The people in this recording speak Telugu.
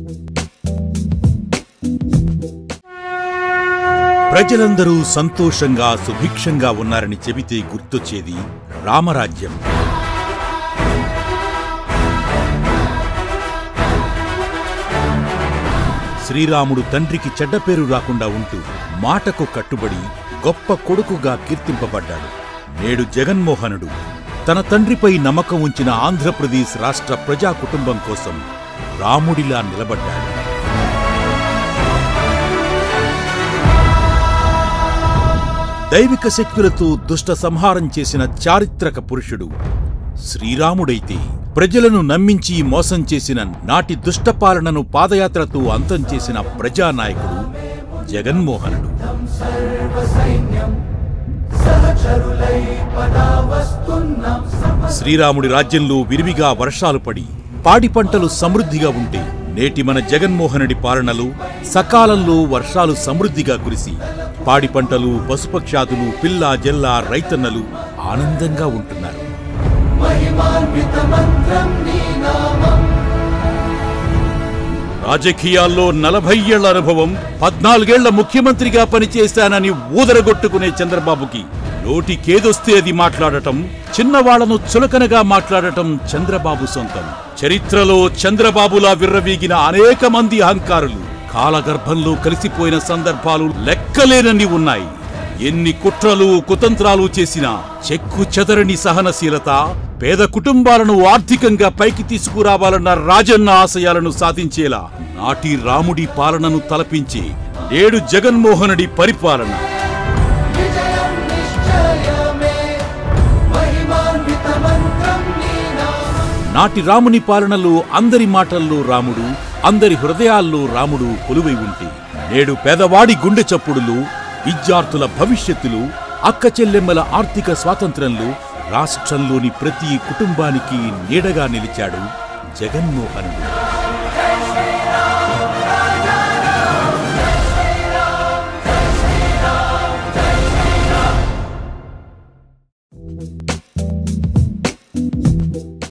ప్రజలందరూ సంతోషంగా సుభిక్షంగా ఉన్నారని చెబితే గుర్తొచ్చేది రామరాజ్యం శ్రీరాముడు తండ్రికి చెడ్డ పేరు రాకుండా ఉంటూ మాటకు కట్టుబడి గొప్ప కొడుకుగా కీర్తింపబడ్డాడు నేడు జగన్మోహనుడు తన తండ్రిపై నమ్మకం ఉంచిన ఆంధ్రప్రదేశ్ రాష్ట్ర ప్రజా కుటుంబం కోసం రాముడిలా నిలబడ్డాడు దైవిక శక్తులతో దుష్ట సంహారం చేసిన చారిత్రక పురుషుడు శ్రీరాముడైతే ప్రజలను నమ్మించి మోసం చేసిన నాటి దుష్ట పాలనను పాదయాత్రతో అంతం చేసిన ప్రజానాయకుడు జగన్మోహనుడు శ్రీరాముడి రాజ్యంలో విరివిగా వర్షాలు పడి పాడి పంటలు సమృద్ధిగా ఉంటే నేటి మన జగన్మోహనుడి పాలనలో సకాలంలో వర్షాలు సమృద్ధిగా కురిసి పాడి పంటలు పశుపక్షాదులు పిల్ల జల్ల రైతన్నలు ఆనందంగా ఉంటున్నారు రాజకీయాల్లో నలభై ఏళ్ల అనుభవం పద్నాలుగేళ్ల ముఖ్యమంత్రిగా పనిచేశానని ఊదరగొట్టుకునే చంద్రబాబుకి నోటికేదొస్తే అది మాట్లాడటం చిన్నవాళ్లను చులకనగా మాట్లాడటం చంద్రబాబు సొంతం చరిత్రలో చంద్రబాబులా విర్రవీగిన అనేక మంది అహంకారులు కాలగర్భంలో కలిసిపోయిన సందర్భాలు లెక్కలేనన్ని ఉన్నాయి ఎన్ని కుట్రలు కుతంత్రాలు చేసినా చెక్కు చెదరని సహనశీలత పేద కుటుంబాలను ఆర్థికంగా పైకి తీసుకురావాలన్న రాజన్న ఆశయాలను సాధించేలా నాటి రాముడి పాలనను తలపించి నేడు జగన్మోహనుడి పరిపాలన విజయం నిశ్చయమే మహిమాన్వితమంత్రం నీ నామం నాటి రాముని పాలనలో అందరి మాటల్లో రాముడు అందరి హృదయాల్లో రాముడు కొలువై ఉంటే నేడు పేదవాడి గుండె చప్పుడులు విద్యార్థుల భవిష్యత్తులు అక్క చెల్లెమ్మల ఆర్థిక స్వాతంత్రంలో రాష్ట్రంలోని ప్రతి కుటుంబానికి నీడగా నిలిచాడు జగన్మోహనుడు